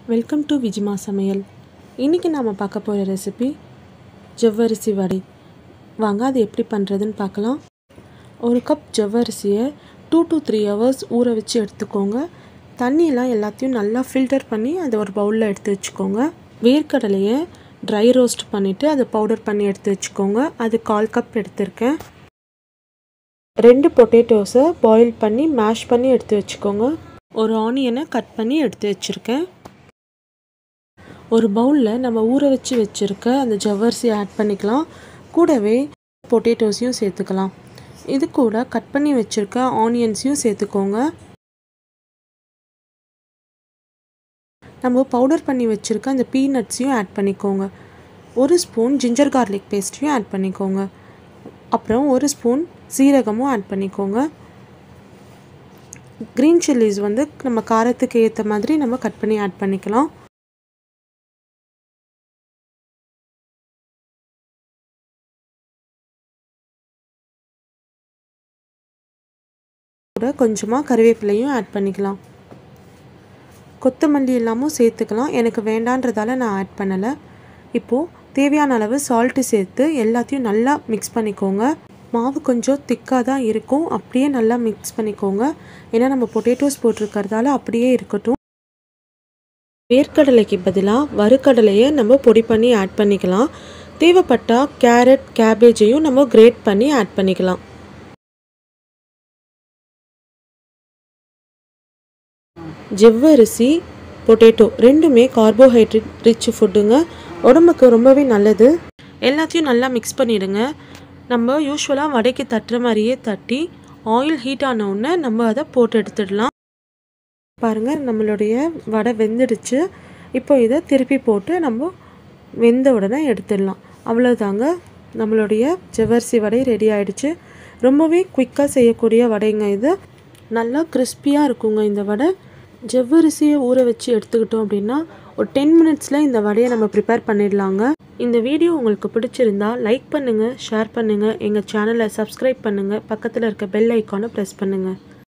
welcome to விஜிமா சமையல் இன்றைக்கி நாம் பார்க்க போகிற ரெசிபி ஜவ்வரிசி வடை வாங்க அது எப்படி பண்ணுறதுன்னு பார்க்கலாம் ஒரு கப் ஜவ்வரிசியை டூ டு த்ரீ ஹவர்ஸ் ஊற வச்சு எடுத்துக்கோங்க தண்ணியெலாம் எல்லாத்தையும் நல்லா ஃபில்டர் பண்ணி அதை ஒரு பவுலில் எடுத்து வச்சுக்கோங்க வேர்க்கடலையை ட்ரை ரோஸ்ட் பண்ணிவிட்டு அதை பவுடர் பண்ணி எடுத்து வச்சுக்கோங்க அது கால் கப் எடுத்திருக்கேன் ரெண்டு பொட்டேட்டோஸை பாயில் பண்ணி மேஷ் பண்ணி எடுத்து வச்சுக்கோங்க ஒரு ஆனியனை கட் பண்ணி எடுத்து வச்சுருக்கேன் ஒரு பவுலில் நம்ம ஊற வச்சு வச்சுருக்க அந்த ஜவ்வரிசி ஆட் பண்ணிக்கலாம் கூடவே பொட்டேட்டோஸையும் சேர்த்துக்கலாம் இது கூட கட் பண்ணி வச்சுருக்க ஆனியன்ஸையும் சேர்த்துக்கோங்க நம்ம பவுடர் பண்ணி வச்சுருக்க அந்த பீனட்ஸையும் ஆட் பண்ணிக்கோங்க ஒரு ஸ்பூன் ஜிஞ்சர் கார்லிக் பேஸ்ட்டையும் ஆட் பண்ணிக்கோங்க அப்புறம் ஒரு ஸ்பூன் சீரகமும் ஆட் பண்ணிக்கோங்க க்ரீன் சில்லிஸ் வந்து நம்ம காரத்துக்கு ஏற்ற மாதிரி நம்ம கட் பண்ணி ஆட் பண்ணிக்கலாம் கூட கொஞ்சமாக கருவேப்பிலையும் ஆட் பண்ணிக்கலாம் கொத்தமல்லி எல்லாமும் சேர்த்துக்கலாம் எனக்கு வேண்டான்றதால நான் ஆட் பண்ணலை இப்போது தேவையான அளவு சால்ட்டு சேர்த்து எல்லாத்தையும் நல்லா மிக்ஸ் பண்ணிக்கோங்க மாவு கொஞ்சம் திக்காக தான் இருக்கும் அப்படியே நல்லா மிக்ஸ் பண்ணிக்கோங்க ஏன்னா நம்ம பொட்டேட்டோஸ் போட்டிருக்கறதால அப்படியே இருக்கட்டும் வேர்க்கடலைக்கு பதிலாக வறுக்கடலையை நம்ம பொடி பண்ணி ஆட் பண்ணிக்கலாம் தேவைப்பட்டால் கேரட் கேபேஜையும் நம்ம கிரேட் பண்ணி ஆட் பண்ணிக்கலாம் ஜவ்வரிசி பொட்டேட்டோ ரெண்டுமே கார்போஹைட்ரேட் ரிச் ஃபுட்டுங்க உடம்புக்கு ரொம்பவே நல்லது எல்லாத்தையும் நல்லா மிக்ஸ் பண்ணிவிடுங்க நம்ம யூஸ்வலாக வடைக்கு தட்டுற மாதிரியே தட்டி ஆயில் ஹீட் ஆன உடனே நம்ம அதை போட்டு எடுத்துடலாம் பாருங்கள் நம்மளுடைய வடை வெந்துடுச்சு இப்போ இதை திருப்பி போட்டு நம்ம வெந்த உடனே எடுத்துடலாம் அவ்வளோதாங்க நம்மளுடைய ஜவ்வரிசி வடை ரெடி ஆயிடுச்சு ரொம்பவே குயிக்காக செய்யக்கூடிய வடைங்க இது நல்லா கிறிஸ்பியாக இருக்குங்க இந்த வடை ஜவ்வரிசியை ஊற வச்சு எடுத்துக்கிட்டோம் அப்படின்னா ஒரு டென் மினிட்ஸில் இந்த வடையை நம்ம ப்ரிப்பேர் பண்ணிடலாங்க இந்த வீடியோ உங்களுக்கு பிடிச்சிருந்தா லைக் பண்ணுங்கள் ஷேர் பண்ணுங்கள் எங்கள் சேனலை சப்ஸ்கிரைப் பண்ணுங்கள் பக்கத்தில் இருக்க பெல் ஐக்கானை ப்ரெஸ் பண்ணுங்கள்